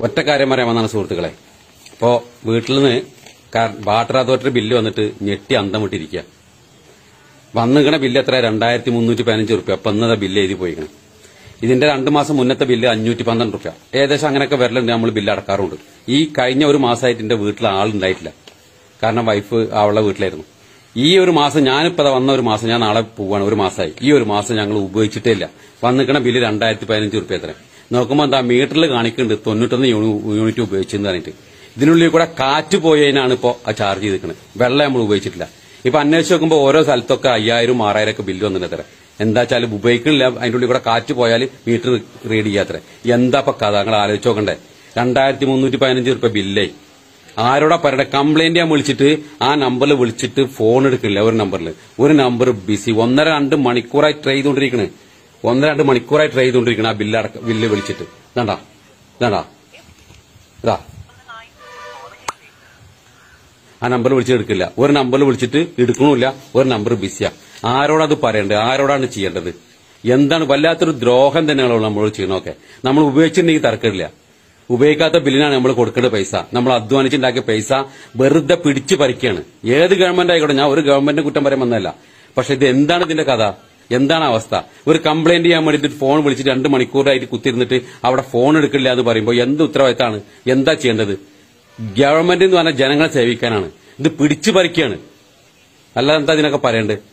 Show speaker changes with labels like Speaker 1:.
Speaker 1: ഒറ്റ കാര്യം പറയാൻ വന്നാണ് സുഹൃത്തുക്കളെ ഇപ്പോ വീട്ടിൽ നിന്ന് വാട്ടർ അതോറിറ്റി ബില്ല് വന്നിട്ട് ഞെട്ടി അന്തം വിട്ടിരിക്കുക വന്നിക്കണ ബില്ല് എത്ര രണ്ടായിരത്തി മുന്നൂറ്റി പതിനഞ്ച് റുപ്യ അപ്പൊ ഇന്നത്തെ ബില്ല് എഴുതി പോയിക്കണം ഇതിന്റെ രണ്ട് മാസം മുന്നത്തെ ബില്ല് അഞ്ഞൂറ്റി പന്ത്രണ്ട് റുപ്യ ഏകദേശം അങ്ങനെയൊക്കെ വരലുണ്ട് നമ്മൾ ബില്ല് അടക്കാറുണ്ട് ഈ കഴിഞ്ഞ ഒരു മാസമായിട്ട് എന്റെ വീട്ടിൽ ആളുണ്ടായിട്ടില്ല കാരണം വൈഫ് അവളുടെ വീട്ടിലായിരുന്നു ഈ ഒരു മാസം ഞാനിപ്പോ വന്ന ഒരു മാസം ഞാൻ നാളെ പോവാണ് ഒരു മാസമായി ഈ ഒരു മാസം ഞങ്ങൾ ഉപയോഗിച്ചിട്ടേ ഇല്ല വന്നിക്കണ ബില്ല് രണ്ടായിരത്തി പതിനഞ്ച് റുപ്യ എത്ര നോക്കുമ്പോൾ എന്താ മീറ്ററിൽ കാണിക്കുന്നുണ്ട് തൊണ്ണൂറ്റൊന്ന് യൂണി- യൂണിറ്റ് ഉപയോഗിച്ചെന്ന് പറഞ്ഞിട്ട് ഇതിനുള്ളിൽ കൂടെ കാറ്റ് പോയതിനാണ് ഇപ്പോൾ ആ ചാർജ് ചെയ്തിരിക്കുന്നത് വെള്ളം നമ്മൾ ഉപയോഗിച്ചിട്ടില്ല ഇപ്പൊ അന്വേഷിച്ച് നോക്കുമ്പോൾ ഓരോ സ്ഥലത്തൊക്കെ അയ്യായിരം ആറായിരം ഒക്കെ ബില്ല് വന്നിട്ട് എത്ര എന്താ വെച്ചാൽ ഉപയോഗിക്കണില്ല അതിന്റെ ഉള്ളിൽ കൂടെ കാറ്റ് പോയാൽ മീറ്റർ റീഡ് ചെയ്യാത്ര എന്താ ഇപ്പൊ കഥ നിങ്ങൾ ആലോചിച്ച് നോക്കണ്ടേ രണ്ടായിരത്തി മുന്നൂറ്റി പതിനഞ്ച് റുപ്യ ബില്ലേ ആരോടാ പറയട്ടെ കംപ്ലൈന്റ് ഞാൻ വിളിച്ചിട്ട് ആ നമ്പറിൽ വിളിച്ചിട്ട് ഫോൺ എടുക്കില്ല ഒരു നമ്പറിൽ ഒരു നമ്പർ ബിസി ഒന്നര രണ്ട് മണിക്കൂറായി ട്രൈ ചെയ്തുകൊണ്ടിരിക്കണ് ഒന്നര രണ്ട് മണിക്കൂറായി ട്രൈ ചെയ്തുകൊണ്ടിരിക്കണ ആ ബില്ല് അടക്ക ബില്ല് വിളിച്ചിട്ട് ഇതാണ്ടാ ഇതാണ്ടാ ഇതാ ആ നമ്പർ വിളിച്ചിട്ട് എടുക്കില്ല ഒരു നമ്പറിൽ വിളിച്ചിട്ട് എടുക്കണമില്ല ഒരു നമ്പർ ബിസിയാ ആരോടത് പറയേണ്ടത് ആരോടാണ് ചെയ്യേണ്ടത് എന്താണ് വല്ലാത്തൊരു ദ്രോഹം തന്നെയാണോ നമ്മൾ ചെയ്യണമൊക്കെ നമ്മൾ ഉപയോഗിച്ചിട്ടുണ്ടെങ്കിൽ തർക്കമില്ല ഉപയോഗിക്കാത്ത ബില്ലിനാണ് നമ്മൾ കൊടുക്കേണ്ട പൈസ നമ്മൾ അധ്വാനിച്ചുണ്ടാക്കിയ പൈസ വെറുതെ പിടിച്ചു പറിക്കുകയാണ് ഏത് ഗവൺമെന്റ് ആയിക്കോട്ടെ ഞാൻ ഒരു ഗവൺമെന്റിനെ കുറ്റം പറയാൻ വന്നതല്ല പക്ഷെ ഇത് എന്താണ് ഇതിന്റെ കഥ എന്താണ് അവസ്ഥ ഒരു കംപ്ലൈന്റ് ചെയ്യാൻ വേണ്ടിയിട്ട് ഫോൺ വിളിച്ചിട്ട് രണ്ട് മണിക്കൂറായിട്ട് കുത്തിരുന്നിട്ട് അവിടെ ഫോൺ എടുക്കില്ല എന്ന് പറയുമ്പോൾ എന്ത് ഉത്തരവാദിത്തമാണ് എന്താ ചെയ്യേണ്ടത് ഗവൺമെന്റ് എന്ന് പറഞ്ഞാൽ ജനങ്ങളെ സേവിക്കാനാണ് ഇത് പിടിച്ചു പറിക്കുകയാണ് അല്ലാതെ എന്താ ഇതിനൊക്കെ പറയേണ്ടത്